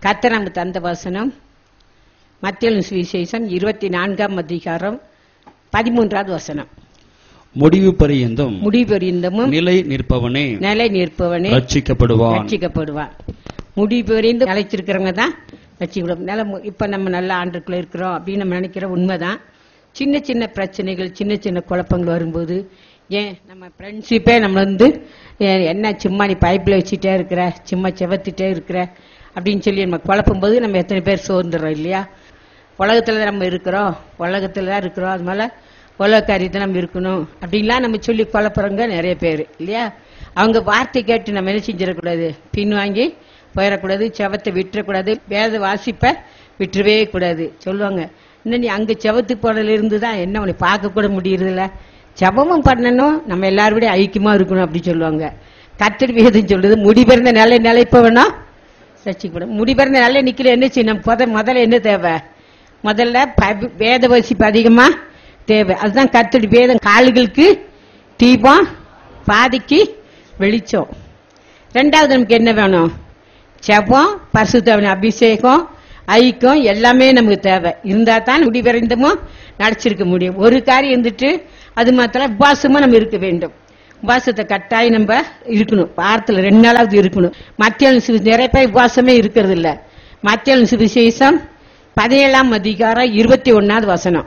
கர்த்தர் நமக்கு தந்த வசனம் மத்திய சுவிசேஷம் இருபத்தி நான்காம் அதிகாரம் பதிமூன்றாவது வசனம் முடிவு பரியந்தம் முடிபெறிந்தமும் நிலை நிற்பவனே நிலை நிற்பவனே ரட்சிக்கப்படுவான் ரட்சிக்கப்படுவான் முடிபெறிந்து நிலைச்சிருக்கிறவங்க தான் ரட்சிக்கப்படும் நில இப்ப நம்ம நல்ல ஆண்டுக்குள்ள இருக்கிறோம் அப்படின்னு நம்ம நினைக்கிற உண்மைதான் சின்ன சின்ன பிரச்சனைகள் சின்ன சின்ன குழப்பங்கள் வரும்போது ஏன் நம்ம ஃப்ரெண்ட்ஷிப்பே நம்ம வந்து ஏன் என்ன சும்மா நீ பைப்பில் வச்சுட்டே இருக்கிற சும்மா செவத்திட்டே இருக்கிற அப்படின்னு சொல்லி நம்ம குழப்பும் போது நம்ம எத்தனை பேர் சோர்ந்துடுறோம் இல்லையா உலகத்துல நம்ம இருக்கிறோம் உலகத்துல தான் இருக்கிறோம் அது மேல உலக காரியத்தை நம்ம இருக்கணும் அப்படின்லாம் நம்ம சொல்லி குழப்புறவங்க நிறைய பேர் இல்லையா அவங்க வார்த்தை கேட்டு நம்ம என்ன செஞ்சிடக்கூடாது பின் வாங்கி போயிடக்கூடாது செவத்தை விட்டுறக்கூடாது வேத வாசிப்ப விட்டுறவே கூடாது சொல்லுவாங்க இன்னும் நீ அங்க செவத்து போனதுல இருந்து தான் என்ன உன்னை பார்க்க கூட முடியறதில்ல ஜெபமும் பண்ணணும் நம்ம எல்லாரோட ஐக்கியமா இருக்கணும் அப்படி சொல்லுவாங்க கத்தடி வேதம் சொல்லுது முடிபிறந்த நிலை நிலைப்பவனா ரசிக்கப்படும் முடிபிறந்த நிலை நிக்கல என்ன செய்யணும் முத முதல்ல என்ன தேவை முதல்ல பபி- வேத வசிப்பு அதிகமா தேவை அதுதான் கத்தடி வேதம் கால்களுக்கு தீபம் பாதிக்கு வெளிச்சம் ரெண்டாவது நமக்கு என்ன வேணும் செபம் பரிசுத்தவன் அபிஷேகம் ஐக்கியம் எல்லாமே நமக்கு தேவை இருந்தா தான் முடிவடைந்தமோ நடிச்சிருக்க முடியும் ஒரு காரியம் இருந்துட்டு அது மாத்திரம் உபாசமா நம்ம இருக்க வேண்டும் உபாசத்தை கட்டாயம் நம்ம இருக்கணும் வாரத்துல ரெண்டு நாளாவது இருக்கணும் மத்திய நிறைய பேர் உபாசமே இருக்கிறது இல்ல மத்திய சுவிசேஷம் பதினேழாம் அதிகாரம் இருபத்தி ஒன்னாவது வசனம்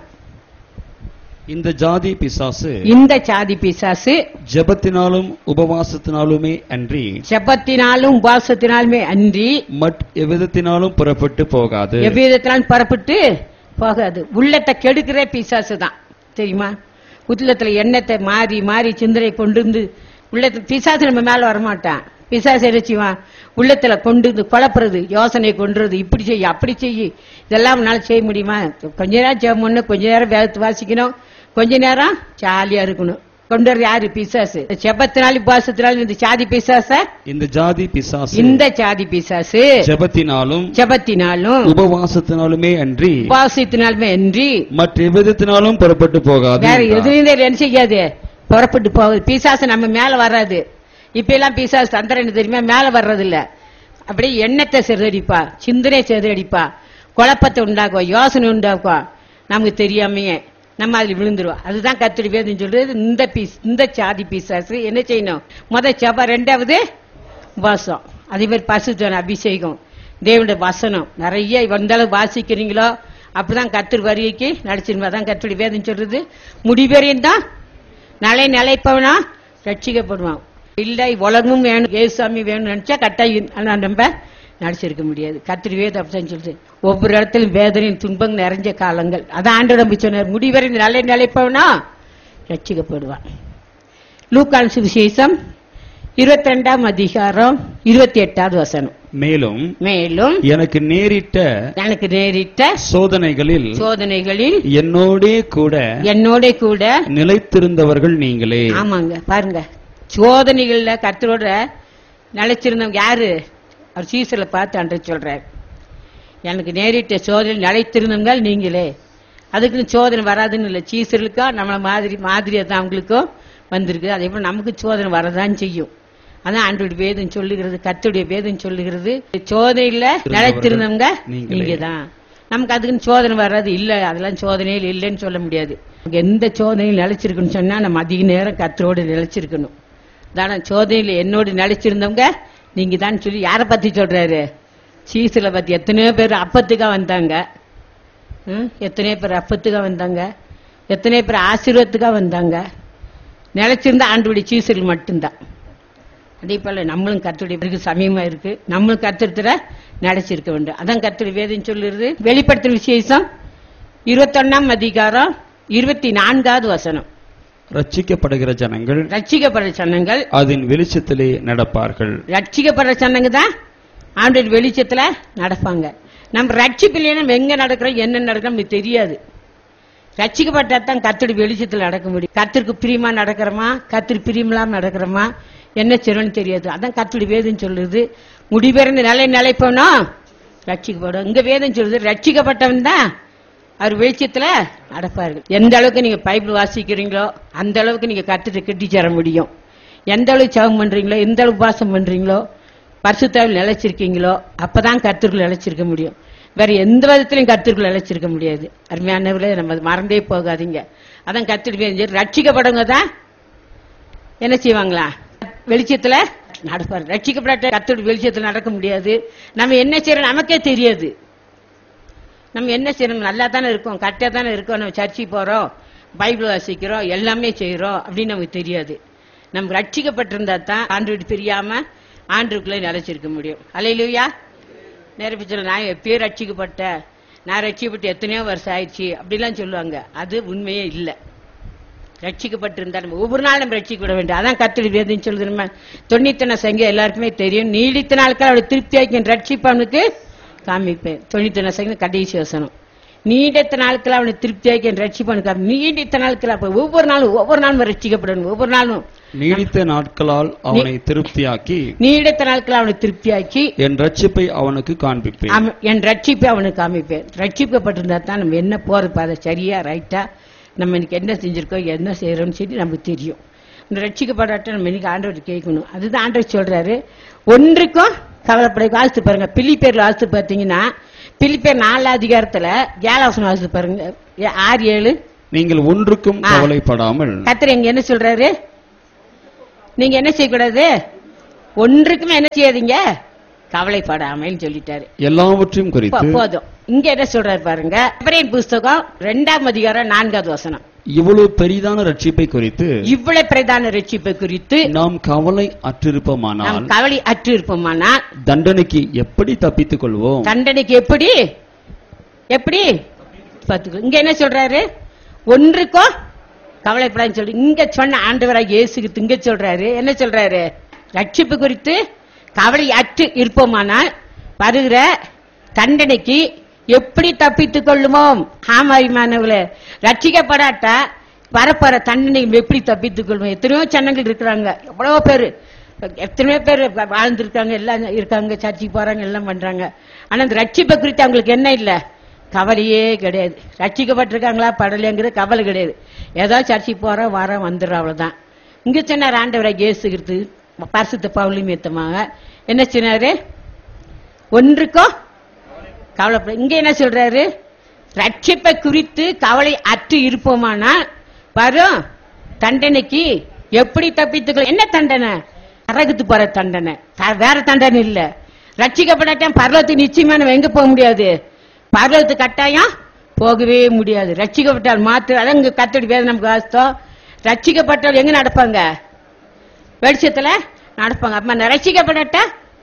இந்த ஜாதி பிசாசு இந்த சாதி பிசாசு ஜெபத்தினாலும் உபவாசத்தினாலுமே அன்றி செப்பத்தினாலும் உபாசத்தினாலுமே அன்றி மட் எவ்விதத்தினாலும் புறப்பட்டு போகாது எவ்விதத்தினாலும் புறப்பட்டு போகாது உள்ளத்தை கெடுக்கிற பிசாசு தான் தெரியுமா உள்ளத்துல எண்ணத்தை மாறி மாறி சிந்தனை கொண்டு வந்து உள்ளத்துல பிசாசு நம்ம மேல வரமாட்டான் பிசாசு என்ன செய்வான் உள்ளத்துல கொண்டு வந்து குழப்புறது யோசனை கொண்டுறது இப்படி செய்ய அப்படி செய்ய இதெல்லாம் உன்னால செய்ய முடியுமா கொஞ்ச நேரம் ஜெபம் பண்ணணும் கொஞ்ச நேரம் வேதத்தை வாசிக்கணும் கொஞ்ச நேரம் ஜாலியா இருக்கணும் கொண்டு வர்றது யாரு பிசாசு செபத்தினாலும் உபாசத்தினாலும் இந்த சாதி பிசாச இந்த ஜாதி பிசாசு இந்த சாதி பிசாசு ஜெபத்தினாலும் ஜெபத்தினாலும் உபவாசத்தினாலுமே அன்றி உபாசத்தினாலுமே அன்றி மற்ற எவ்விதத்தினாலும் புறப்பட்டு போகாது வேற என்றார். எதுவும் என்ன செய்யாது புறப்பட்டு போகுது பிசாசு நம்ம மேல வராது இப்ப எல்லாம் பிசாசு தந்திரம் என்ன தெரியுமா மேல வர்றது இல்ல அப்படியே எண்ணத்தை சிதறடிப்பா சிந்தனை சிதறடிப்பா குழப்பத்தை உண்டாக்குவா யோசனை உண்டாக்குவா நமக்கு தெரியாமையே நம்ம அதுல விழுந்துருவோம் அதுதான் கத்திரி வேதம் சொல்றது இந்த பீஸ் இந்த சாதி பிசாசு என்ன செய்யணும் முத செவ்வா ரெண்டாவது வாசம் அதே மாதிரி பசுத்தன அபிஷேகம் தேவனுடைய வசனம் நிறைய எந்த அளவு வாசிக்கிறீங்களோ அப்பதான் கத்தர் வருகைக்கு நடிச்சிருமா தான் கத்தருடைய வேதம் சொல்றது முடிவரையும் தான் நலை நிலைப்பவனா ரட்சிக்கப்படுவான் இல்லை உலகமும் வேணும் ஏசுசாமி வேணும்னு நினைச்சா கட்டாயம் ஆனா நம்ம நடிச்சிருக்க முடியாது கத்திரி வேதம் அப்படிதான் சொல்லுது ஒவ்வொரு இடத்திலும் வேதனையும் துன்பம் நிறைஞ்ச காலங்கள் அதான் ஆண்டு நம்பி சொன்னார் முடிவரை நலை நிலைப்பவனா ரட்சிக்கப்படுவான் லூக்கான் சுவிசேஷம் இருபத்தி ரெண்டாம் அதிகாரம் இருபத்தி எட்டாவது வசனம் மேலும் மேலும் எனக்கு நேரிட்ட எனக்கு நேரிட்ட சோதனைகளில் சோதனைகளில் என்னோடே கூட என்னோட கூட நிலைத்திருந்தவர்கள் நீங்களே ஆமாங்க பாருங்க சோதனைகள்ல கர்த்தரோட நிலைச்சிருந்தவங்க யாரு அவர் சீசல பார்த்து அன்று சொல்றார் எனக்கு நேரிட்ட சோதனை நிலைத்திருந்தவங்க நீங்களே அதுக்குன்னு சோதனை வராதுன்னு இல்லை சீசர்களுக்கா நம்மள மாதிரி மாதிரியா தான் அவங்களுக்கும் வந்திருக்கு அதே போல நமக்கு சோதனை வரதான் செய்யும் அதான் ஆண்டோட வேதம் சொல்லுகிறது கர்த்தருடைய வேதம் சொல்லுகிறது சோதனையில நிலைத்திருந்தவங்க நீங்களே. நீங்க தான் நமக்கு அதுக்குன்னு சோதனை வராது இல்ல அதெல்லாம் சோதனையில் இல்லைன்னு சொல்ல முடியாது நமக்கு எந்த சோதனையில் நிலைச்சிருக்குன்னு சொன்னா நம்ம அதிக நேரம் கத்தரோடு நிலைச்சிருக்கணும் தானே சோதனையில் என்னோடு நிலைச்சிருந்தவங்க நீங்க தான் சொல்லி யாரை பத்தி சொல்றாரு சீசில பத்தி எத்தனையோ பேர் அப்பத்துக்கா வந்தாங்க ம்? எத்தனையோ பேர் அப்பத்துக்கா வந்தாங்க எத்தனையோ பேர் ஆசீர்வாதத்துக்கா வந்தாங்க நிலைச்சிருந்தா ஆண்டுபடி சீசர்கள் மட்டும்தான் அதே போல நம்மளும் கத்துடைய பிறகு சமயமா இருக்கு நம்மளும் கத்திரத்துல நினைச்சிருக்க வேண்டும் அதான் கத்துடைய வேதம் சொல்லுறது வெளிப்படுத்தும் விசேஷம் இருபத்தொன்னாம் அதிகாரம் இருபத்தி நான்காவது வசனம் ரட்சிக்கப்படுகிற ஜனங்கள் ரட்சிக்கப்படுற சனங்கள் அதன் வெளிச்சத்திலே நடப்பார்கள் ரட்சிக்கப்படுற சனங்க தான் ஆண்டோட வெளிச்சத்துல நடப்பாங்க நம்ம ரட்சிப்பில்லைன்னா நம்ம எங்க நடக்கிறோம் என்ன நடக்கிறோம் நமக்கு தெரியாது ரட்சிக்கப்பட்டா தான் கத்தடி வெளிச்சத்துல நடக்க முடியும் கத்திற்கு பிரியமா நடக்கிறோமா கத்திரி பிரியமில்லாம நடக்கிறோமா என்ன செய்யணும்னு தெரியாது அதான் கத்தடி வேதம் சொல்லுது முடிபெறந்த நிலை நிலைப்போனா ரட்சிக்கப்படும் இங்க வேதம் சொல்லுது ரட்சிக்கப்பட்டவன் தான் அவர் வெளிச்சத்துல நடப்பார்கள் எந்த அளவுக்கு நீங்க பைபிள் வாசிக்கிறீங்களோ அந்த அளவுக்கு நீங்க கத்துட்டு கட்டி சேர முடியும் எந்த அளவுக்கு ஜெபம் பண்றீங்களோ எந்த அளவுக்கு உபாசம் பண்றீங்களோ பரிசுத்தாவில் நிலைச்சிருக்கீங்களோ அப்பதான் கர்த்தருக்குள் நிலைச்சிருக்க முடியும் வேற எந்த விதத்திலையும் கர்த்தருக்குள் நிலைச்சிருக்க முடியாது அருமையானவர்களே நம்ம மறந்தே போகாதீங்க அதான் கத்திரி ரட்சிக்கப்படுங்க தான் என்ன செய்வாங்களா வெளிச்சத்துல நடப்பாரு ரட்சிக்கப்பட்ட கத்தோட வெளிச்சத்துல நடக்க முடியாது நம்ம என்ன செய்யறோம் நமக்கே தெரியாது நம்ம என்ன செய்யணும் நல்லா தானே இருக்கோம் கரெக்டா தானே இருக்கோம் நம்ம சர்ச்சைக்கு போறோம் பைபிள் வாசிக்கிறோம் எல்லாமே செய்யறோம் அப்படின்னு நமக்கு தெரியாது நம்ம ரட்சிக்கப்பட்டிருந்தா தான் ஆண்டு விட்டு பிரியாம ஆண்டுக்குள்ளே நிலைச்சிருக்க முடியும் அலையிலுயா நிறைய சொல்ல நான் எப்பயோ ரட்சிக்கப்பட்டேன் நான் ரட்சிக்கப்பட்டு எத்தனையோ வருஷம் ஆயிடுச்சு அப்படிலாம் சொல்லுவாங்க அது உண்மையே இல்லை ரட்சிக்கப்பட்டிருந்தா நம்ம ஒவ்வொரு நாளும் நம்ம ரட்சிக்கப்பட வேண்டும் அதான் கத்தடி வேதம் சொல்லுது நம்ம தொண்ணூத்தன சங்கம் எல்லாருக்குமே தெரியும் நீடித்த நாட்கள் அவளை திருப்தியாக்கி ரட்சிப்பவனுக்கு காமிப்பேன் தொண்ணூத்தன சங்கம் கடைசி வசனம் நீடித்த நாட்கள் அவனை திருப்தியாக்கி ரட்சிப்பவனுக்கு காமி- நீடித்த நாட்கள் அப்ப ஒவ்வொரு நாளும் ஒவ்வொரு நாளும் ரட்சிக்கப்படணும் ஒவ்வொரு நாளும் நீடித்த நாட்களால் அவனை திருப்தியாக்கி நீடித்த நாட்கள் அவனை திருப்தியாக்கி என் ரட்சிப்பை அவனுக்கு காண்பிப்பேன் அவன் என் ரட்சிப்பை அவனுக்கு காமிப்பேன் ரட்சிக்கப்பட்டிருந்தா தான் நம்ம என்ன போறது பாதை சரியா ரைட்டா நம்ம இன்னைக்கு என்ன செஞ்சிருக்கோம் என்ன செய்யறோம்னு சொல்லி நமக்கு தெரியும் இந்த ரட்சிக்கப்படாட்ட நம்ம இன்னைக்கு ஆண்டவர் கேட்கணும் அதுதான் ஆண்டவர் சொல்றாரு ஒன்றுக்கும் கவலைப்பட வாசித்து பாருங்க பிலிப்பேர்ல வாசித்து பார்த்தீங்கன்னா பிலிப்பேர் நாலு அதிகாரத்துல ஏழாவசனம் வாசித்து பாருங்க ஏ- ஆறு ஏழு நீங்கள் ஒன்றுக்கும் ஆ. கவலைப்படாமல் கத்திர இங்க என்ன சொல்றாரு நீங்க என்ன செய்யக்கூடாது ஒன்றுக்குமே என்ன செய்யாதீங்க கவலைப்படாமல் சொல்லிட்டாரு எல்லாவற்றையும் போ- குறித்து போதும் இங்க என்ன சொல்றாரு பாருங்க எபிரேயர் புஸ்தகம் ரெண்டாம் அதிகாரம் நான்காவது வசனம் இவ்வளவு பெரிதான ரட்சிப்பை குறித்து இவ்வளவு பிரதான ரட்சிப்பை குறித்து நாம் கவலை நாம் அற்றிருப்போமானால் கவலை அற்று இருப்போமானால் தண்டனைக்கு எப்படி தப்பித்துக் கொள்வோம் தண்டனைக்கு எப்படி எப்படி பாத்துக்கோ இங்க என்ன சொல்றாரு ஒன்றுக்கும் கவலைப்படாதுன்னு சொல்லி இங்க சொன்ன ஆண்டவராக இயேசுக்கு இங்க சொல்றாரு என்ன சொல்றாரு ரட்சிப்பு குறித்து கவலை அற்று இருப்போமானால் வருகிற தண்டனைக்கு எப்படி தப்பித்துக் கொள்ளுமோம் ஆமாய்மானவர்களே ரட்சிக்கப்படாட்டா வரப்போற தண்டனை எப்படி தப்பித்துக் கொள்வோம் எத்தனையோ சன்னங்கள் இருக்கிறாங்க எவ்வளவோ பேர் எத்தனையோ பேர் வாழ்ந்திருக்காங்க எல்லாம் இருக்காங்க சர்ச்சைக்கு போறாங்க எல்லாம் பண்றாங்க ஆனா இந்த ரட்சிப்பை குறித்து அவங்களுக்கு என்ன இல்ல கவலையே கிடையாது ரட்சிக்கப்பட்டிருக்காங்களா படலைங்கிற கவலை கிடையாது ஏதோ சர்ச்சைக்கு போறோம் வரோம் வந்துடுறோம் அவ்வளவுதான் இங்க சொன்னார் ஆண்டவரை கேசுகிறது பரிசுத்த பவுலி மீத்தமாக என்ன சொன்னாரு ஒன்றுக்கோ கவலைப்பட இங்க என்ன சொல்றாரு ரட்சிப்பை குறித்து கவலை அற்று இருப்போமானால் வரும் தண்டனைக்கு எப்படி தப்பித்துக்கலாம் என்ன தண்டனை நரகத்து போற தண்டனை த- வேற தண்டனை இல்ல ரட்சிக்கப்படாட்டம் பர்வத்துக்கு நிச்சயமா நம்ம எங்க போக முடியாது பர்வத்து கட்டாயம் போகவே முடியாது ரட்சிக்கப்பட்டால் மாத்திரம் அதான் இங்க கத்தடி வேதனை நமக்கு வாஸ்தம் ரட்சிக்கப்பட்டால் எங்க நடப்பாங்க வெளிச்சத்துல நடப்பாங்க அப்ப நான் ரட்சிக்கப்படட்டா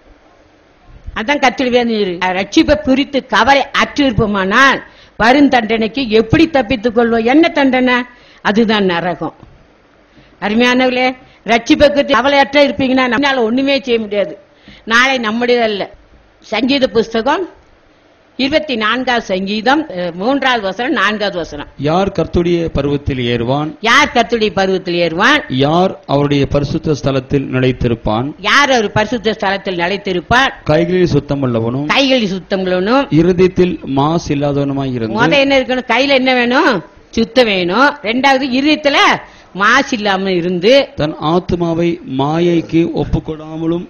அதான் கத்திரி வேணும் ரட்சிப்பை குறித்து கவலை அற்று இருப்போமானால் வரும் தண்டனைக்கு எப்படி தப்பித்துக் கொள்வோம் என்ன தண்டனை அதுதான் நரகம் அருமையானவர்களே ரட்சிப்பை குறித்து கவலையற்ற இருப்பீங்கன்னா நம்மளால ஒண்ணுமே செய்ய முடியாது நாளை நம்முடையதல்ல சங்கீத புஸ்தகம் இருபத்தி நான்காவது சங்கீதம் அஹ், மூன்றாவது வசனம் நான்காவது வசனம் யார் கர்த்துடைய பருவத்தில் ஏறுவான் யார் கத்துடைய பருவத்தில் ஏறுவான் யார் அவருடைய பரிசுத்த ஸ்தலத்தில் நிலைத்திருப்பான் யார் ஒரு பரிசுத்த ஸ்தலத்தில் நிலைத்திருப்பார் கைகளில் சுத்தமுள்ளவனும் கைகளில் சுத்தங்களும் இருதயத்தில் மாசு இல்லாதவனுமாய் முத இருந்து என்ன இருக்கணும் கையில என்ன வேணும் சுத்தம் வேணும் ரெண்டாவது இருதயத்துல மாசு இல்லாம இருந்து தன் ஆத்மாவை மாயைக்கு ஒப்புக்கொடாமலும்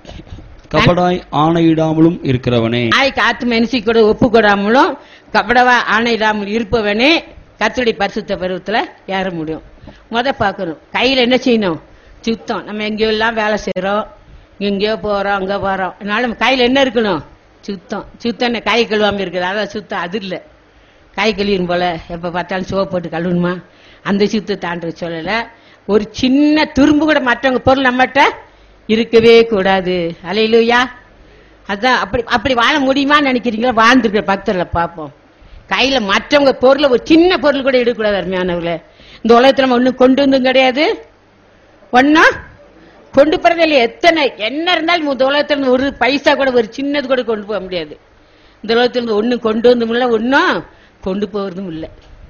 கபடாய் ஆணையிடாமலும் இருக்கிறவனே நாய்க்கு ஆத்து மனுஷி கூட ஒப்பு கொடாமலும் கபடவா ஆணையிடாமல் இருப்பவனே கத்தடி பரிசுத்த பருவத்துல ஏற முடியும் முத பார்க்கணும் கையில என்ன செய்யணும் சுத்தம் நம்ம எங்கேயோ எல்லாம் வேலை செய்யறோம் எங்கேயோ போறோம் அங்க போறோம் அதனால நம்ம கையில என்ன இருக்கணும் சுத்தம் சுத்தம் என்ன கை கழுவாம இருக்குது அதான் சுத்தம் அது இல்ல கை கழுவிடும் போல எப்ப பார்த்தாலும் சோப்பு போட்டு கழுவணுமா அந்த சுத்தத்தை தாண்ட சொல்லல ஒரு சின்ன துரும்பு கூட மற்றவங்க பொருள் நம்மகிட்ட இருக்கவே கூடாது அலையிலுயா அதான் அப்படி அப்படி வாழ முடியுமான்னு நினைக்கிறீங்களா வாழ்ந்துருக்கிற பக்தர்களை பார்ப்போம் கையில மற்றவங்க பொருளை ஒரு சின்ன பொருள் கூட எடுக்கக்கூடாது அருமையானவர்களே இந்த உலகத்துல நம்ம ஒண்ணும் கொண்டு வந்தும் கிடையாது ஒன்னா கொண்டு போறதில்லை எத்தனை என்ன இருந்தாலும் இந்த உலகத்துல இருந்து ஒரு பைசா கூட ஒரு சின்னது கூட கொண்டு போக முடியாது இந்த உலகத்துல இருந்து ஒண்ணும் கொண்டு வந்தும் இல்லை ஒன்னும் கொண்டு போறதும் இல்லை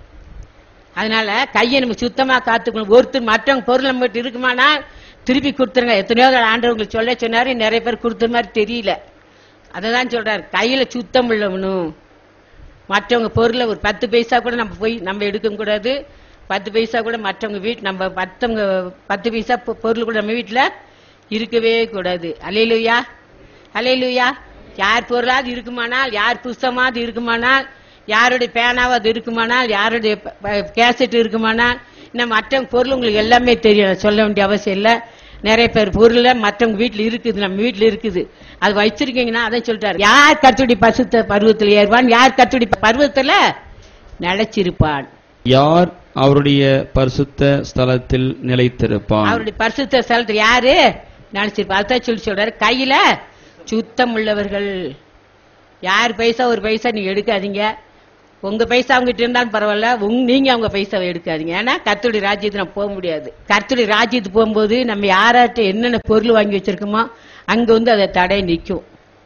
அதனால கையை நம்ம சுத்தமா காத்துக்கணும் ஒருத்தர் மற்றவங்க பொருள் நம்ம கிட்ட இருக்குமானா திருப்பி கொடுத்துருங்க எத்தனையோ தடவை ஆண்டவங்களுக்கு சொல்ல சொன்னாரு நிறைய பேர் கொடுத்த மாதிரி தெரியல அததான் சொல்றாரு கையில சுத்தம் உள்ளவனும் மற்றவங்க பொருளை ஒரு பத்து பைசா கூட நம்ம போய் நம்ம எடுக்க கூடாது பத்து பைசா கூட மற்றவங்க வீட்டு நம்ம மற்றவங்க பத்து பைசா பொ- பொருள் கூட நம்ம வீட்டுல இருக்கவே கூடாது அலையிலுயா ஹalleluya யார் பொருளாது இருக்குமானால் யார் புஸ்தமாவது இருக்குமானால் யாருடைய பேனாவது இருக்குமானால் யாருடைய கேசட் இருக்குமானால் இன்னும் மற்ற பொருள் உங்களுக்கு எல்லாமே தெரியும் சொல்ல வேண்டிய அவசியம் இல்ல நிறைய பேர் பொருள் மற்றவங்க வீட்டுல இருக்குது நம்ம வீட்டுல இருக்குது அது வச்சிருக்கீங்கன்னா அதான் சொல்லிட்டாரு யார் கத்துடி பசுத்த பருவத்தில் ஏறுவான் யார் கத்துடி பருவத்துல நிலைச்சிருப்பான் யார் அவருடைய பரிசுத்த ஸ்தலத்தில் நிலைத்திருப்பான் அவருடைய பரிசுத்த ஸ்தலத்தில் யாரு நினைச்சிருப்பா அதான் சொல்லி சொல்றாரு கையில சுத்தம் உள்ளவர்கள் யார் பைசா ஒரு பைசா நீங்க எடுக்காதீங்க உங்க பைசா அவங்ககிட்ட இருந்தாலும் பரவாயில்ல உங்க நீங்க அவங்க பைசாவை எடுக்காதீங்க ஏன்னா கர்த்தருடைய ராஜ்யத்துக்கு நம்ம போக முடியாது கர்த்தருடைய ராஜ்யத்துக்கு போகும்போது நம்ம யாராட்ட என்னென்ன பொருள் வாங்கி வச்சிருக்கோமோ அங்க வந்து அதை தடை நிற்கும்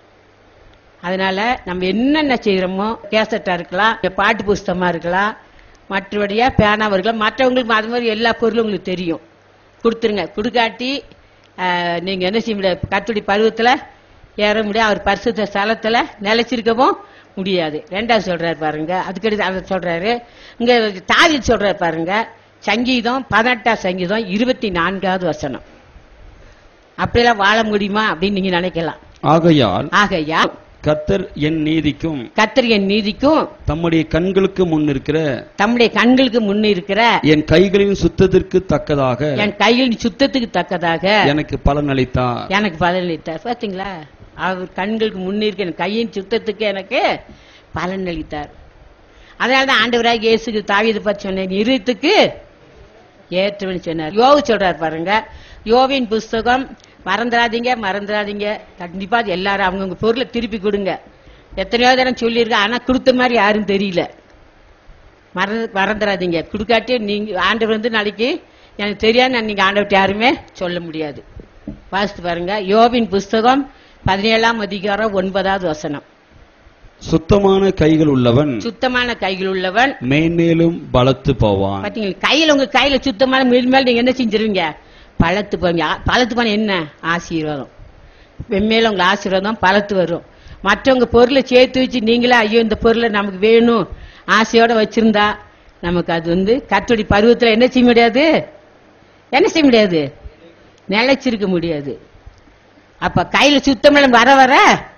அதனால நம்ம என்னென்ன செய்யறோமோ கேசட்டா இருக்கலாம் இல்ல பாட்டு புஸ்தகமா இருக்கலாம் மற்றபடியா பேனாவா இருக்கலாம் மற்றவங்களுக்கு அது மாதிரி எல்லா பொருளும் உங்களுக்கு தெரியும் கொடுத்துருங்க கொடுக்காட்டி ஆஹ், நீங்க என்ன செய்ய முடியாது கத்துடி பருவத்துல ஏற முடியாது அவர் பரிசுத்த ஸ்தலத்துல நிலைச்சிருக்கவும் முடியாது ரெண்டாவது சொல்றாரு பாருங்க அதுக்கடுத்து அதை சொல்றாரு இங்க தாவி சொல்றாரு பாருங்க சங்கீதம் பதினெட்டாம் சங்கீதம் இருபத்தி நான்காவது வசனம் அப்படியெல்லாம் வாழ முடியுமா அப்படின்னு நீங்க நினைக்கலாம் ஆகையால் ஆகையா கர்த்தர் என் நீதிக்கும் கத்திரியின் நீதிக்கும் தம்முடைய கண்களுக்கு முன் இருக்கிற தம்முடைய கண்களுக்கு முன்ன இருக்கிற என் கைகளின் சுத்தத்திற்கு தக்கதாக என் கையில் சுத்தத்துக்கு தக்கதாக எனக்கு பலன் அளித்தார் எனக்கு பலனளித்தார் பாத்தீங்களா அவர் கண்களுக்கு முன்னிருக்க என் கையின் சுத்தத்துக்கு எனக்கு பலன் அளித்தார் அதனாலதான் ஆண்டவராக இயேசுக்கு தாவீது பற்றி சொன்னேன் இருத்துக்கு ஏற்றவன் சொன்னார் யோவு சொல்றார் பாருங்க யோவின் புஸ்தகம் மறந்துடாதீங்க மறந்துடாதீங்க கண்டிப்பா அது எல்லாரும் அவங்கவுங்க பொருளை திருப்பி கொடுங்க எத்தனையோ தரம் சொல்லியிருக்கேன் ஆனா கொடுத்த மாதிரி யாரும் தெரியல மறந்து மறந்துடாதீங்க கொடுக்காட்டி நீங்க ஆண்டவர் வந்து நாளைக்கு எனக்கு தெரியாது நான் நீங்க ஆண்டவர்ட்ட யாருமே சொல்ல முடியாது வாசித்து பாருங்க யோபின் புஸ்தகம் பதினேழாம் அதிகாரம் ஒன்பதாவது வசனம் சுத்தமான கைகள் உள்ளவன் சுத்தமான கைகள் உள்ளவன் மேன்மேலும் பலத்து போவான் பாத்தீங்களா கையில உங்க கையில சுத்தமான மேல் மேல் நீங்க என்ன செஞ்சிருவீங்க பழத்து போவீங்க ஆ- பழத்து போன என்ன ஆசீர்வாதம் வெம்மேல உங்க ஆசீர்வாதம் பழத்து வரும் மற்றவங்க பொருளை சேர்த்து வச்சு நீங்களே ஐயோ இந்த பொருளை நமக்கு வேணும் ஆசையோட வச்சிருந்தா நமக்கு அது வந்து கத்தோடி பருவத்துல என்ன செய்ய முடியாது என்ன செய்ய முடியாது நிலைச்சிருக்க முடியாது அப்ப கையில சுத்தமெல்லாம் வர வர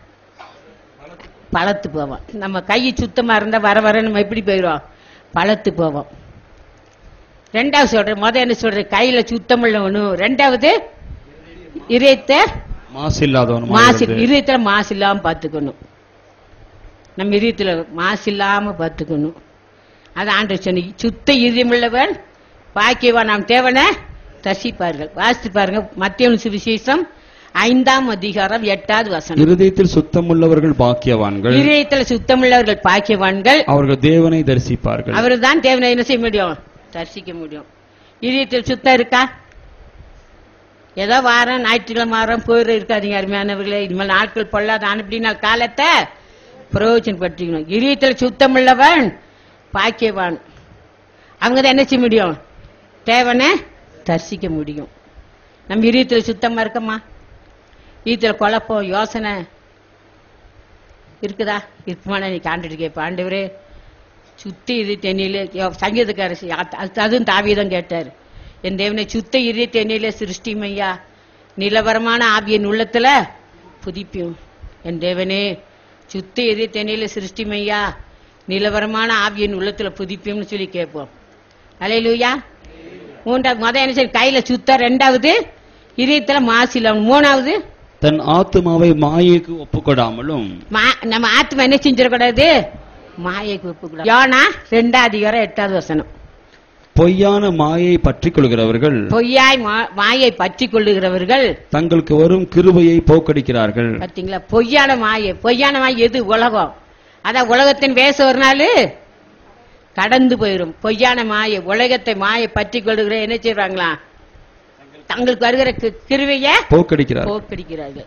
பழத்து போவோம் நம்ம கை சுத்தமா இருந்தா வர வர நம்ம எப்படி போயிடுவோம் பழத்து போவோம் ரெண்டாவது சொல்றேன் முத என்ன சொல்றேன் கையில சுத்தமுள்ளவனும் ரெண்டாவது இதயத்தை மாசு இல்லாதவன் மாசு இதயத்துல மாசு இல்லாம பாத்துக்கணும் நம்ம இதயத்துல மாசு இல்லாம பாத்துக்கணும் அது ஆண்டு சொன்ன சுத்த இதயமுள்ளவன் பாக்கியவன் நாம் தேவனை தசிப்பார்கள் வாசித்து பாருங்க மத்திய சுவிசேஷம் ஐந்தாம் அதிகாரம் எட்டாவது வசனம் இருதயத்தில் சுத்தமுள்ளவர்கள் பாக்கியவான்கள் இதயத்துல சுத்தமுள்ளவர்கள் பாக்கியவான்கள் அவர்கள் தேவனை தரிசிப்பார்கள் அவரு தான் தேவனை என்ன செய்ய முடியும் தரிசிக்க முடியும் இதயத்தில் சுத்தம் இருக்கா ஏதோ வாரம் ஞாயிற்றுக்கிழமை வாரம் போயிட இருக்காதீங்க அருமையானவர்களே இனிமேல் நாட்கள் பொல்லாத அனுப்பினால் காலத்தை பிரயோஜனப்படுத்திக்கணும் இதயத்தில் சுத்தம் உள்ளவன் பாக்கியவான் அவங்க தான் என்ன செய்ய முடியும் தேவனை தரிசிக்க முடியும் நம்ம இதயத்தில் சுத்தமா இருக்கமா இதயத்தில் குழப்பம் யோசனை இருக்குதா இருக்குமானா நீ காண்டுட்டு கேட்ப ஆண்டவரே சுத்தி இரு தென்னிலே சங்கீதக்காரசி அதுவும் தாவியதான் கேட்டார் என் தேவனை சுத்த இரு தென்னிலே சிருஷ்டிமையா நிலவரமான ஆவியன் உள்ளத்துல புதிப்பியும் என் தேவனே சுத்த இரு தென்னிலே சிருஷ்டிமையா நிலவரமான ஆவியன் உள்ளத்துல புதிப்பியும்னு சொல்லி கேட்போம் அலையிலுயா மூன்றாவது முத என்ன சரி கையில சுத்த ரெண்டாவது இதயத்துல மாசில மூணாவது தன் ஆத்துமாவை மாயைக்கு ஒப்புக்கொடாமலும் மா- நம்ம ஆத்மா என்ன செஞ்சிடக்கூடாது மாயைக்கு ஒப்புக்கூடாது யோனா ரெண்டாவது அதிகாரம் எட்டாவது வசனம் பொய்யான மாயை பற்றிக் கொள்கிறவர்கள் பொய்யாய் மா- மாயை பற்றி கொள்ளுகிறவர்கள் தங்களுக்கு வரும் கிருபையை போக்கடிக்கிறார்கள் பாத்தீங்களா பொய்யான மாயை பொய்யான மாயை எது உலகம் அதான் உலகத்தின் வேச ஒரு நாள் கடந்து போயிரும் பொய்யான மாயை உலகத்தை மாயை பற்றி கொள்ளுகிற என்ன செய்வாங்களா தங்களுக்கு வருகிற கி- கிருபைய போக்கடிக்கிறார்கள் போக்கடிக்கிறார்கள்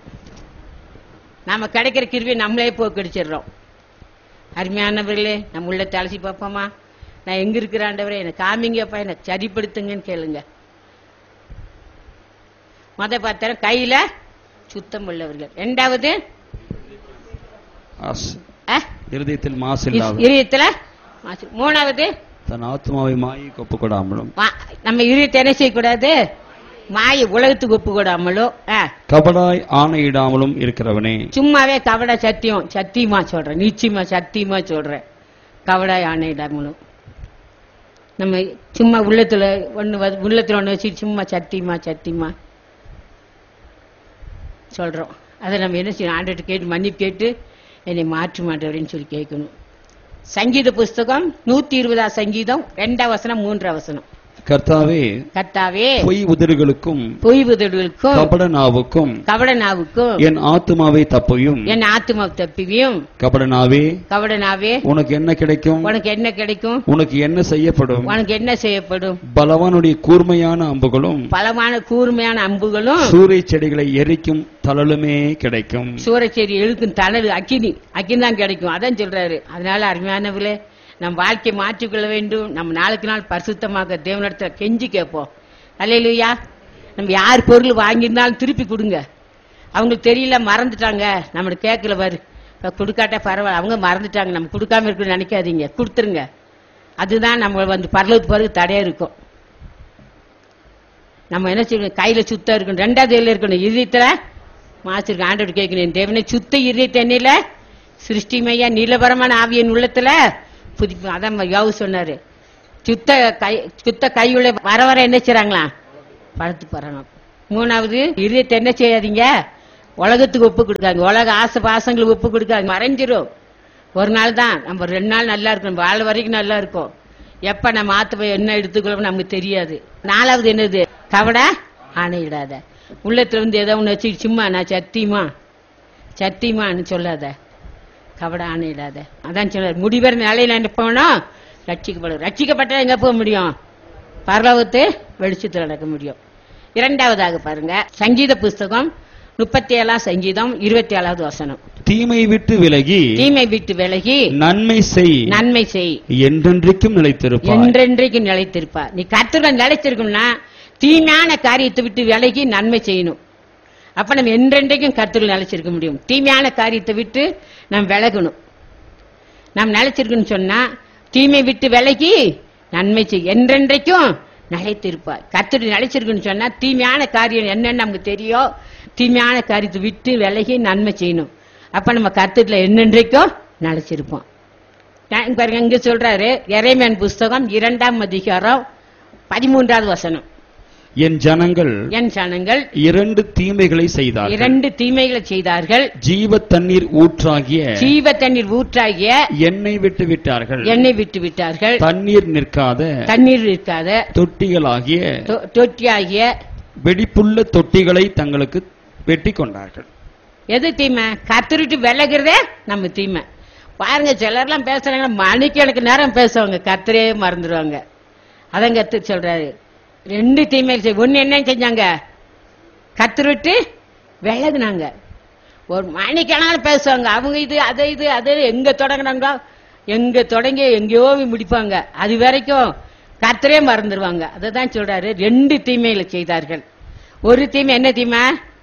நாம கிடைக்கிற கிருவியை நம்மளே போக்கடிச்சிடுறோம் அருமையானவர்களே நம்ம உள்ள அலசி பார்ப்போமா நான் எங்க இருக்கிற ஆண்டவரே என்னை காமிங்கப்பா என்னை சரிப்படுத்துங்கன்னு கேளுங்க முத பார்த்தா கையில சுத்தம் உள்ளவர்கள் ரெண்டாவது ஆஸ். அஹ், இருதயத்தில் மாசு இஸ்- இல்லாத இதயத்துல மாசு. மூணாவது தன் ஆத்மாவை மாயைக்கு ஒப்புக்கொடாமலும் வா- நம்ம இதயத்தை என்ன செய்யக்கூடாது மாய உலகத்துக்கு ஒப்பு கொடாமலோ ஆ, கபடாய் ஆணையிடாமலும் இருக்கிறவனே சும்மாவே கவட சத்தியம் சத்தியமா சொல்றேன் நிச்சயமா சத்தியமா சொல்றேன் கவட ஆணையிடாமலும் நம்ம சும்மா உள்ளத்துல ஒண்ணு வ- உள்ளத்துல ஒண்ணு வச்சு சும்மா சத்தியமா சத்தியமா சொல்றோம் அதை நம்ம என்ன செய்யணும் ஆண்டுகிட்ட கேட்டு மன்னிப்பு கேட்டு என்னை மாற்று மாட்டவரேன்னு சொல்லி கேட்கணும் சங்கீத புஸ்தகம் நூத்தி இருபதாம் சங்கீதம் ரெண்டாம் வசனம் மூன்றாம் வசனம் கர்த்தாவே கர்த்தாவே பொய் உதடுகளுக்கும் பொய் உதடுகளுக்கும் கபட நாவுக்கும் கவட நாவுக்கும் என் ஆத்துமாவை தப்பையும் என் ஆத்துமா தப்பிவியும் கபட நாவே கவட நாவே உனக்கு என்ன கிடைக்கும் உனக்கு என்ன கிடைக்கும் உனக்கு என்ன செய்யப்படும் உனக்கு என்ன செய்யப்படும் பலவானுடைய கூர்மையான அம்புகளும் பலமான கூர்மையான அம்புகளும் சூறை செடிகளை எரிக்கும் தளலுமே கிடைக்கும் சூரச்சேரி இழுக்கும் தணல் அக்கினி அக்கினி தான் கிடைக்கும் அதான் சொல்றாரு அதனால அருமையானவர்களே நம் வாழ்க்கையை மாற்றிக்கொள்ள வேண்டும் நம்ம நாளுக்கு நாள் பரிசுத்தமாக தேவனிடத்துல கெஞ்சி கேட்போம் அல்லையா நம்ம யார் பொருள் வாங்கியிருந்தாலும் திருப்பி கொடுங்க அவங்களுக்கு தெரியல மறந்துட்டாங்க நம்மளுக்கு கேட்கல பாரு இப்ப கொடுக்காட்டா பரவாயில்ல அவங்க மறந்துட்டாங்க நம்ம கொடுக்காம இருக்குன்னு நினைக்காதீங்க கொடுத்துருங்க அதுதான் நம்ம வந்து பரலத்து பிறகு தடையா இருக்கும் நம்ம என்ன செய்யணும் கையில சுத்தம் இருக்கணும் ரெண்டாவது கையில இருக்கணும் இதயத்துல மாசிருக்கு ஆண்டவர் கேட்கணும் தேவனை சுத்த இதயத்தை எண்ணில சிருஷ்டிமையா நீலபரமான ஆவியன் உள்ளத்துல புதி அதான் யோவு சொன்னாரு சுத்த கை சுத்த கையுள்ள வர வர என்ன செய்றாங்களா பழத்து போறாங்க மூணாவது இதயத்தை என்ன செய்யாதீங்க உலகத்துக்கு ஒப்பு கொடுக்காங்க உலக ஆசை பாசங்களுக்கு ஒப்பு கொடுக்காங்க மறைஞ்சிரும் ஒரு நாள் தான் நம்ம ரெண்டு நாள் நல்லா இருக்கும் வாழ வரைக்கும் நல்லா இருக்கும் எப்ப நம்ம ஆத்து என்ன எடுத்துக்கிறோம் நமக்கு தெரியாது நாலாவது என்னது கவட ஆணையிடாத உள்ளத்துல இருந்து ஏதோ ஒண்ணு வச்சு சும்மா நான் சத்தியமா சத்தியமான்னு சொல்லாத கவட ஆணையிடாத அதான் சொன்னார் முடிவர நிலையில என்ன போனோம் ரட்சிக்கப்படும் ரட்சிக்கப்பட்டா எங்க போக முடியும் பரலோகத்து வெளிச்சத்தில் நடக்க முடியும் இரண்டாவதாக பாருங்க சங்கீத புஸ்தகம் முப்பத்தி ஏழாம் சங்கீதம் இருபத்தி ஏழாவது வசனம் தீமை விட்டு விலகி தீமை விட்டு விலகி நன்மை செய் நன்மை செய் என்றென்றைக்கும் நிலைத்திருப்பாய் என்றென்றைக்கு நிலைத்திருப்பார் நீ கத்துடன் நிலைத்திருக்கணும்னா தீமையான காரியத்தை விட்டு விலகி நன்மை செய்யணும் அப்ப நம்ம என்றென்றைக்கும் கத்துடன் நிலைச்சிருக்க முடியும் தீமையான காரியத்தை விட்டு நாம் விலகணும் நாம் நிலைச்சிருக்கணும் சொன்னா தீமை விட்டு விலகி நன்மை செய் என்றென்றைக்கும் நிலைத்திருப்பார் கத்துடன் நிலைச்சிருக்குன்னு சொன்னா தீமையான காரியம் என்னன்னு நமக்கு தெரியும் தீமையான காரியத்தை விட்டு விலகி நன்மை செய்யணும் அப்ப நம்ம கத்துட்டுல என்னென்றைக்கும் நிலைச்சிருப்போம் நான் பாருங்க இங்க சொல்றாரு எரேமியன் புஸ்தகம் இரண்டாம் அதிகாரம் பதிமூன்றாவது வசனம் என் ஜனங்கள் என் சனங்கள் இரண்டு தீமைகளை செய்தார்கள் இரண்டு தீமைகளை செய்தார்கள் ஜீவ தண்ணீர் ஊற்றாகிய ஜீவ தண்ணீர் ஊற்றாகிய எண்ணெய் விட்டு விட்டார்கள் எண்ணெய் விட்டு விட்டார்கள் தண்ணீர் நிற்காத தண்ணீர் இருக்காத தொட்டிகளாகிய தொ- தொட்டியாகிய வெடிப்புள்ள தொட்டிகளை தங்களுக்கு வெட்டி கொண்டார்கள் எது தீமை கத்துருட்டு விலகிறதே நம்ம தீமை பாருங்க சிலர்லாம் பேசுறாங்க மணிக்கணக்கு நேரம் பேசுவாங்க கத்தரே மறந்துடுவாங்க அதான் கத்து சொல்றாரு ரெண்டு தீமை செய் ஒன்னு என்ன செஞ்சாங்க கத்துருட்டு விலகுனாங்க ஒரு மணிக்கணக்கான பேசுவாங்க அவங்க இது அதை இது அது எங்க தொடங்குனாங்க எங்க தொடங்கி எங்கேயோ போய் முடிப்பாங்க அது வரைக்கும் கத்தரே மறந்துடுவாங்க அதை தான் சொல்றாரு ரெண்டு தீமைகளை செய்தார்கள் ஒரு தீமை என்ன தீமை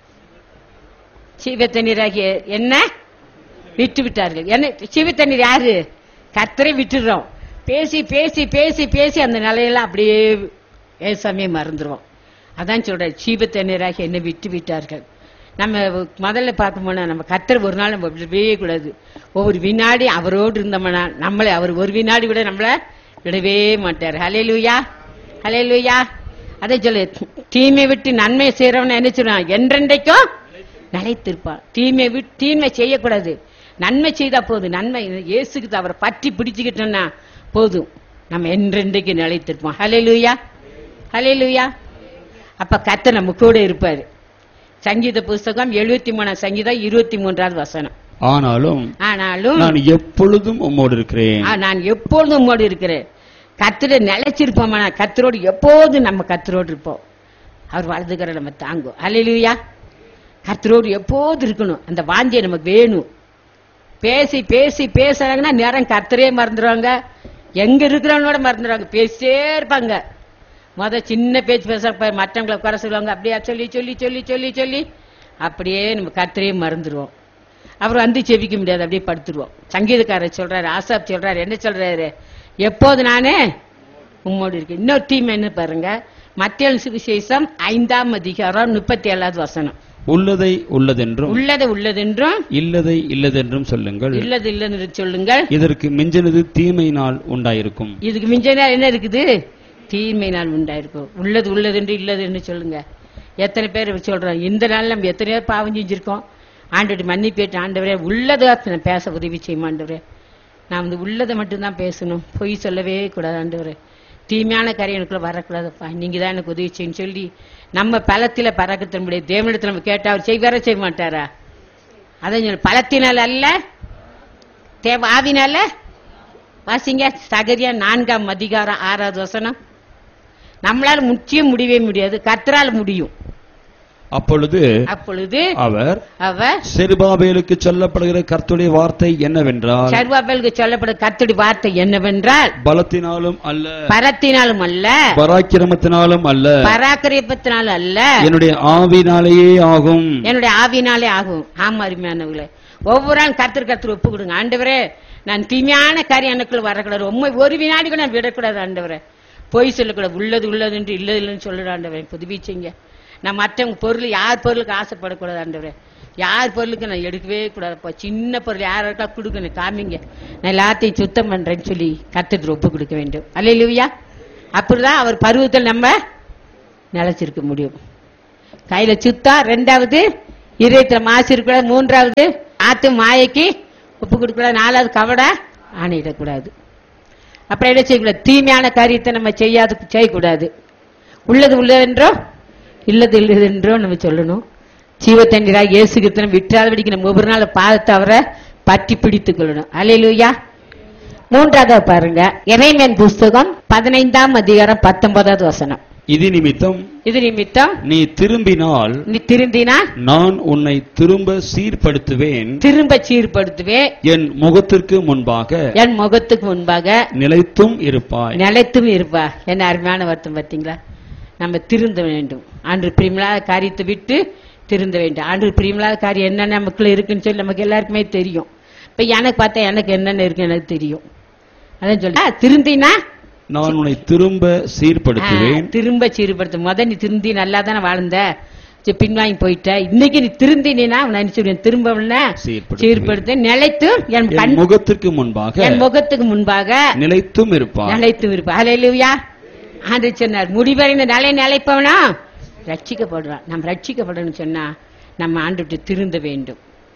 சீவ தண்ணீராகிய என்ன விட்டு விட்டார்கள் என்ன சீவ தண்ணீர் யாரு கத்தரை விட்டுடுறோம் பேசி பேசி பேசி பேசி அந்த நிலையெல்லாம் அப்படியே ஏசாமே மறந்துடுவோம் அதான் சொல்றேன் சீவ தண்ணீராக என்ன விட்டு விட்டார்கள் நம்ம முதல்ல பார்த்தோம்னா நம்ம கத்தர் ஒரு நாள் நம்ம விடவே கூடாது ஒவ்வொரு வினாடி அவரோடு இருந்தோம்னா நம்மளை அவர் ஒரு வினாடி விட நம்மள விடவே மாட்டார் ஹலே லூயா ஹலே லூயா அதை சொல்லு தீமை விட்டு நன்மை செய்யறவன என்ன சொல்றான் என்றென்றைக்கும் நிலைத்திருப்பான் தீமை விட்டு தீமை செய்யக்கூடாது நன்மை செய்தா போதும் நன்மை இயேசுக்கு அவரை பற்றி பிடிச்சுக்கிட்டோம்னா போதும் நம்ம என்றென்றைக்கு நிலைத்திருப்போம் ஹலே லூயா ஹலே லூயா அப்ப கத்த நம்ம கூட இருப்பாரு சங்கீத புஸ்தகம் எழுபத்தி மூணாம் சங்கீதம் இருபத்தி மூன்றாவது வசனம் ஆனாலும் ஆனாலும் நான் எப்பொழுதும் உம்மோடு இருக்கிறேன் ஆ, நான் எப்பொழுதும் உம்மோடு இருக்கிறேன் கத்திர நிலைச்சிருப்போம் கத்தரோடு எப்போதும் நம்ம கத்தரோடு இருப்போம் அவர் வலதுகிற நம்ம தாங்கும் அல்லையா கத்தரோடு எப்போதும் இருக்கணும் அந்த வாஞ்சியை நமக்கு வேணும் பேசி பேசி பேசுறாங்கன்னா நேரம் கத்தரே மறந்துடுவாங்க எங்க இருக்கிறவனோட மறந்துடுவாங்க பேசிட்டே இருப்பாங்க முத சின்ன பேச்சு பேசுறப்ப மற்றவங்களை குறை சொல்லுவாங்க அப்படியே சொல்லி சொல்லி சொல்லி சொல்லி சொல்லி அப்படியே நம்ம கத்தரையே மறந்துடுவோம் அவர் வந்து செவிக்க முடியாது அப்படியே படுத்துருவோம் சங்கீதக்காரர் சொல்றாரு ஆசாப் சொல்றாரு என்ன சொல்றாரு எப்போது நானே உம்மோடு இருக்கேன் இன்னொரு டீம் என்ன பாருங்க மத்திய சுவிசேஷம் ஐந்தாம் அதிகாரம் முப்பத்தி ஏழாவது வசனம் உள்ளதை உள்ளதென்றும் உள்ளது உள்ளதென்றும் இல்லதை இல்லதென்றும் சொல்லுங்கள் இல்லது இல்லது சொல்லுங்கள் இதற்கு மிஞ்சினது தீமையினால் உண்டாயிருக்கும் இதுக்கு மிஞ்சினா என்ன இருக்குது தீமை நாள் உண்டாயிருக்கும் உள்ளது உள்ளது என்று இல்லது என்று சொல்லுங்க எத்தனை பேர் இப்படி சொல்றோம் இந்த நாள் நம்ம எத்தனை பேர் பாவம் செஞ்சிருக்கோம் ஆண்டோட மன்னிப்பேட்டு ஆண்டவரே உள்ளதை நான் பேச உதவி செய்யும் ஆண்டவரே நான் வந்து உள்ளதை மட்டும்தான் பேசணும் பொய் சொல்லவே கூடாது ஆண்டவரே தீமையான காரியம் எனக்குள்ள வரக்கூடாதுப்பா நீங்க தான் எனக்கு உதவி செய்யணும் சொல்லி நம்ம பலத்தில பறக்கத்த முடியாது தேவனிடத்துல நம்ம கேட்டா அவர் செய்வார செய்ய மாட்டாரா அதான் சொல்லு, பலத்தினால் அல்ல தேவ ஆவினால வாசிங்க சகரியா நான்காம் அதிகாரம் ஆறாவது வசனம் நம்மளால முற்றியும் முடியவே முடியாது கர்த்தரால முடியும் அப்பொழுது அப்பொழுது அவர் அவர் செருபாபேலுக்கு சொல்லப்படுகிற கர்த்துடைய வார்த்தை என்னவென்றால் சர்வாபேலுக்கு சொல்லப்படும் கர்த்தருடைய வார்த்தை என்னவென்றால் பலத்தினாலும் அல்ல பரத்தினாலும் அல்ல பராக்கிரமத்தினாலும் அல்ல பராக்கிரமத்தினாலும் அல்ல என்னுடைய ஆவினாலேயே ஆகும் என்னுடைய ஆவினாலே ஆகும் ஆமா அருமையானவங்களே ஒவ்வொரு நாள் கர்த்தர் கர்த்தர் ஒப்பு கொடுங்க ஆண்டவரே நான் தீமையான காரியம் எனக்குள்ள வரக்கூடாது உண்மை ஒரு வினாடி கூட நான் விடக்கூடாது ஆண்டவரே பொய் சொல்லக்கூடாது உள்ளது உள்ளது என்று இல்லது இல்லைன்னு சொல்லிட ஆண்டவரே புதுவி செய்யுங்க நான் மற்றவங்க பொருள் யார் பொருளுக்கு ஆசைப்படக்கூடாது ஆண்டவரே யார் பொருளுக்கு நான் எடுக்கவே கூடாதுப்பா சின்ன பொருள் யாருக்கா கொடுக்கணும் காமிங்க நான் எல்லாத்தையும் சுத்தம் பண்றேன்னு சொல்லி கர்த்தர் ஒப்பு கொடுக்க வேண்டும் அல்லையா அப்படிதான் அவர் பருவத்தில் நம்ம நிலைச்சிருக்க முடியும் கையில சுத்தா ரெண்டாவது இதயத்துல மாசு இருக்கக்கூடாது மூன்றாவது ஆத்து மாயைக்கு உப்பு கொடுக்கக்கூடாது நாலாவது கவட ஆணையிடக்கூடாது அப்புறம் என்ன செய்யக்கூடாது தீமையான காரியத்தை நம்ம செய்யாது செய்யக்கூடாது உள்ளது உள்ளதென்றோ இல்லது இல்லதென்றோ நம்ம சொல்லணும் ஜீவத்தண்ணீராக இயேசு கிருத்தனம் விட்டாதபடிக்கு நம்ம ஒவ்வொரு நாள் பாதத்தை அவரை பற்றி பிடித்துக் கொள்ளணும் அலையிலுயா மூன்றாவது பாருங்க இறைமேன் புஸ்தகம் பதினைந்தாம் அதிகாரம் பத்தொன்பதாவது வசனம் இது நிமித்தம் இது நிமித்தம் நீ திரும்பினால் நீ திருந்தினா நான் உன்னை திரும்ப சீர்படுத்துவேன் திரும்ப சீர்படுத்துவே என் முகத்திற்கு முன்பாக என் முகத்துக்கு முன்பாக நிலைத்தும் இருப்பாய் நிலைத்தும் இருப்பா என்ன அருமையான வருத்தம் பார்த்தீங்களா நம்ம திருந்த வேண்டும் ஆண்டு பிரியமில்லாத காரியத்தை விட்டு திருந்த வேண்டும் ஆண்டு பிரியமில்லாத காரியம் என்னென்ன நமக்குள்ள இருக்குன்னு சொல்லி நமக்கு எல்லாருக்குமே தெரியும் இப்ப எனக்கு பார்த்தா எனக்கு என்னென்ன இருக்கு எனக்கு தெரியும் அதான் சொல்ல திருந்தினா நான் உன்னை திரும்ப சீர்படுத்துவேன் ஆ, திரும்ப சீர்படுத்த முத நீ திருந்தி நல்லா தானே வாழ்ந்த சரி, பின்வாங்கி போயிட்ட இன்னைக்கு நீ திருந்தினா நான் என்ன சொல்றேன் திரும்ப உன்னை சீர்படுத்துவேன். சீர்படுத்த நிலைத்து என் என் கண் முகத்திற்கு முன்பாக என் முகத்துக்கு முன்பாக நிலைத்தும் இருப்பாய் நிலைத்து இருப்பா ஹalleluya ஆண்டு சொன்னார் முடிவடைந்த நிலை நிலைப்பவனா ரட்சிக்கப்படுறான் நம்ம ரட்சிக்கப்படணும்னு சொன்னா நம்ம ஆண்டுட்டு திருந்த வேண்டும்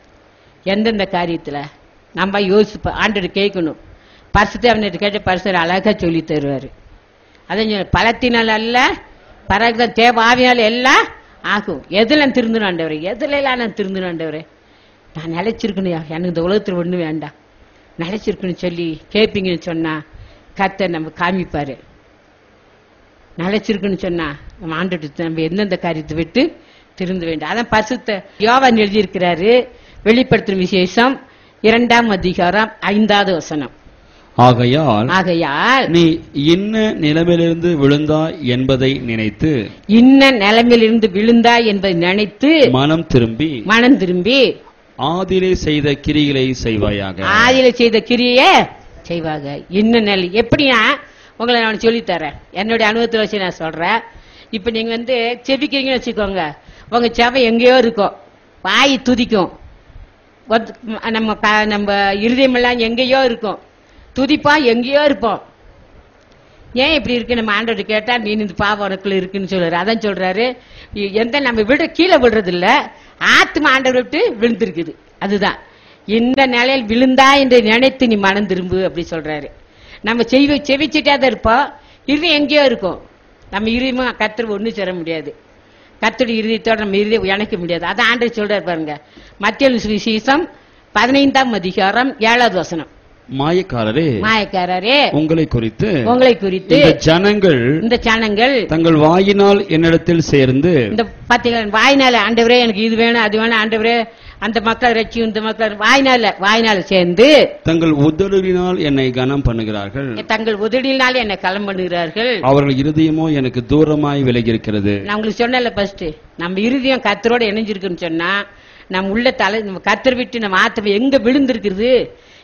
எந்தெந்த காரியத்துல நம்ம யோசிப்ப ஆண்டு கேட்கணும் பரிசுத்தை அவன்கிட்ட கேட்ட பரிசுத்தர் அழகா சொல்லி தருவாரு அதான் சொன்ன பலத்தினால் அல்ல பரதான் தேவ ஆவினால் எல்லாம் ஆகும் எதுல நான் திருந்தணும் ஆண்டவரே எதுல எல்லாம் நான் திருந்தணும் ஆண்டவரே நான் நிலைச்சிருக்கணும் எனக்கு இந்த உலகத்துல ஒண்ணு வேண்டாம் நிலைச்சிருக்குன்னு சொல்லி கேட்பீங்கன்னு சொன்னா கர்த்தர் நம்ம காமிப்பாரு நிலைச்சிருக்குன்னு சொன்னா நம்ம ஆண்டுட்டு நம்ம எந்தெந்த காரியத்தை விட்டு திருந்த வேண்டும் அதான் பசுத்த யோவான் எழுதியிருக்கிறாரு வெளிப்படுத்தும் விசேஷம் இரண்டாம் அதிகாரம் ஐந்தாவது வசனம் ஆகையால் ஆகையால் நீ இன்ன நிலைமையிலிருந்து விழுந்தாய் என்பதை நினைத்து இன்ன நிலைமையிலிருந்து விழுந்தாய் என்பதை நினைத்து மனம் திரும்பி மனம் திரும்பி ஆதிலே செய்த கிரிகளை செய்வாயாக ஆதியில செய்த கிரியே செய்வாங்க இன்ன நிலை எப்படின்னா உங்களை நான் சொல்லித் தரேன் என்னுடைய அனுபவத்தில் வச்சு நான் சொல்றேன் இப்ப நீங்க வந்து செபிக்கிறீங்கன்னு வச்சுக்கோங்க உங்க செவை எங்கேயோ இருக்கும் வாய் துதிக்கும் ஒத்- நம்ம க- நம்ம இருதயமெல்லாம் எங்கேயோ இருக்கும் துதிப்பா எங்கேயோ இருப்போம் ஏன் இப்படி இருக்கு நம்ம ஆண்டோட கேட்டா நீ இந்த பாவம் உனக்குள்ள இருக்குன்னு சொல்றாரு அதான் சொல்றாரு இ- எந்த நம்ம விட கீழே விடுறது இல்ல ஆத்மா ஆண்டவர் விட்டு விழுந்திருக்குது அதுதான் இந்த நிலையில் விழுந்தா என்று நினைத்து நீ மனம் திரும்பு அப்படி சொல்றாரு நம்ம செவி செவிச்சிட்டே தான் இருப்போம் இது எங்கேயோ இருக்கும் நம்ம இருதயமா கத்தர் ஒண்ணு சேர முடியாது கத்தருடைய இருதயத்தோட நம்ம இருதயம் இணைக்க முடியாது அதான் ஆண்டவர் சொல்றாரு பாருங்க மத்திய விசேஷம் பதினைந்தாம் அதிகாரம் ஏழாவது வசனம் மாயக்காரரே மாயக்காரரே உங்களை குறித்து உங்களை குறித்து இந்த ஜனங்கள் இந்த சனங்கள் தங்கள் வாயினால் என்னிடத்தில் சேர்ந்து இந்த பாத்தீங்களா வாய்னால ஆண்டவரே எனக்கு இது வேணும் அது வேணும் ஆண்டவரே அந்த மக்களை ரட்சி இந்த மக்களை வாய்னால வாய்னால சேர்ந்து தங்கள் உதடுகளினால் என்னை கனம் பண்ணுகிறார்கள் தங்கள் உதடியினாலே என்னை களம் பண்ணுகிறார்கள் அவர்கள் இருதயமோ எனக்கு தூரமாய் விலகியிருக்கிறது நான் உங்களுக்கு சொன்னல ஃபர்ஸ்ட் நம்ம இருதயம் கத்தரோட இணைஞ்சிருக்குன்னு சொன்னா நம்ம உள்ள தலை நம்ம கத்தர் விட்டு நம்ம ஆத்தம் எங்க விழுந்திருக்குது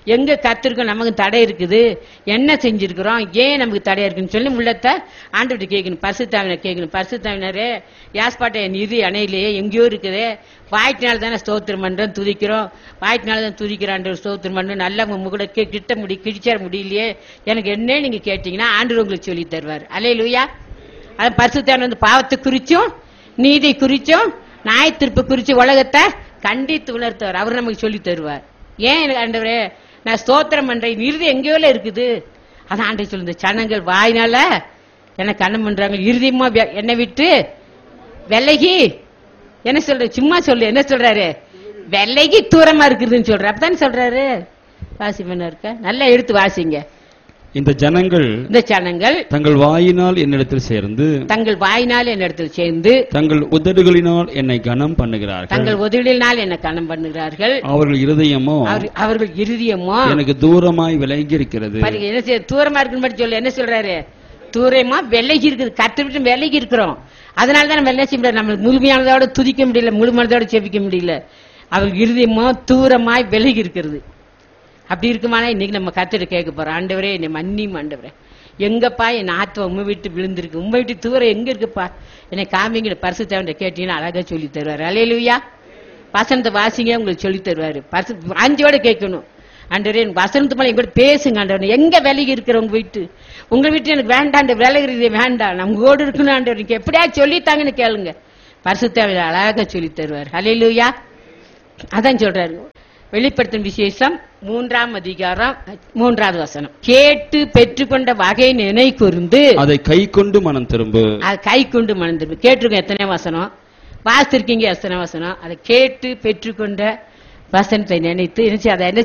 எங்க கத்திருக்கோம் நமக்கு தடை இருக்குது என்ன செஞ்சிருக்கிறோம் ஏன் நமக்கு தடையா இருக்குன்னு சொல்லி உள்ளத்தை ஆண்டுகிட்ட கேட்கணும் பரிசுத்தாவினர் கேட்கணும் பரிசுத்தாவினரே யாஸ்பாட்டை என் நிதி அணையிலேயே எங்கேயோ இருக்குது வாய்ட்டினால தானே ஸ்தோத்திரம் பண்றோம் துதிக்கிறோம் வாய்ட்டினால தான் துதிக்கிறான்ற ஸ்தோத்திரம் பண்றோம் நல்லா உங்க கூட கி- கிட்ட முடி கிழிச்சிட முடியலையே எனக்கு என்ன நீங்க கேட்டீங்கன்னா ஆண்டு உங்களுக்கு சொல்லி தருவார் அலே லூயா அது பரிசுத்தாவினர் வந்து பாவத்தை குறிச்சும் நீதி குறிச்சும் நாய் திருப்பு குறிச்சு உலகத்தை கண்டித்து உணர்த்துவார் அவர் நமக்கு சொல்லி தருவார் ஏன் எனக்கு ஆண்டவரே நான் ஸ்தோத்திரம் பண்றேன் இறுதி எங்கேயோ இருக்குது அதான் ஆண்டை சொல்லுது சனங்கள் வாயினால என்ன கண்ணம் பண்றாங்க இறுதியமா வெ- என்னை விட்டு வெள்ளகி என்ன சொல்ற சும்மா சொல்லு என்ன சொல்றாரு வெள்ளகி தூரமா இருக்குதுன்னு சொல்ற அப்பதானே சொல்றாரு வாசி பண்ண இருக்க நல்லா எடுத்து வாசிங்க இந்த ஜனங்கள் இந்த சனங்கள் தங்கள் வாயினால் என்னிடத்தில் சேர்ந்து தங்கள் வாயினால் என்னிடத்தில் சேர்ந்து தங்கள் உதடுகளினால் என்னை கனம் பண்ணுகிறார்கள் தங்கள் உதவினால் என்ன கணம் பண்ணுகிறார்கள் அவர்கள் இருதயமோ அவர்- அவர்கள் இருதயமோ எனக்கு தூரமாய் விலகி இருக்கிறது பாருங்க என்ன செய்ய தூரமா இருக்குன்னு மட்டும் சொல்லு என்ன சொல்றாரு தூரமா விலகி இருக்குது கத்து விட்டு விலகி இருக்கிறோம் அதனால தான் நம்ம என்ன செய்ய முடியாது நம்ம முழுமையானதோட துதிக்க முடியல முழுமையானதோட செபிக்க முடியல அவர் இருதயமோ தூரமாய் விலகி இருக்கிறது அப்படி இருக்குமானா இன்னைக்கு நம்ம கத்திட்டு கேட்க போறோம் ஆண்டவரே என்னை மன்னியும் ஆண்டவரே எங்கப்பா என் ஆத்மா உண்மை விட்டு விழுந்திருக்கு உண்மை விட்டு தூரம் எங்க இருக்குப்பா என்னை காமிங்கிற பரிசு தேவன் கேட்டீங்கன்னா அழகா சொல்லி தருவாரு அலையலுயா வசனத்தை வாசிங்க உங்களுக்கு சொல்லி தருவாரு பரிசு வாஞ்சியோட கேட்கணும் ஆண்டவரே எனக்கு வசனத்து மேல எங்கூட பேசுங்க ஆண்டவரே எங்க விலகி இருக்கிற உங்க வீட்டு உங்க வீட்டு எனக்கு வேண்டாம் அந்த விலகிறது வேண்டாம் நம்ம கூட இருக்கணும் ஆண்டவர் எனக்கு எப்படியா சொல்லித்தாங்கன்னு கேளுங்க பரிசுத்தாவில அழகா சொல்லி தருவார் அலையலுயா அதான் சொல்றாரு வெளிப்படுத்தும் விசேஷம் மூன்றாம் அதிகாரம் மூன்றாவது வசனம் கேட்டு பெற்றுக்கொண்ட வகை நினை கூர்ந்து அதை கை கொண்டு மனம் திரும்பு அது கை கொண்டு மணந்திருப்பு கேட்டிருக்கோம் எத்தனை வசனம் வாசித்திருக்கீங்க எத்தனை வசனம் அதை கேட்டு பெற்றுக்கொண்ட வசனத்தை நினைத்து என்ன செய்ய- அதை என்ன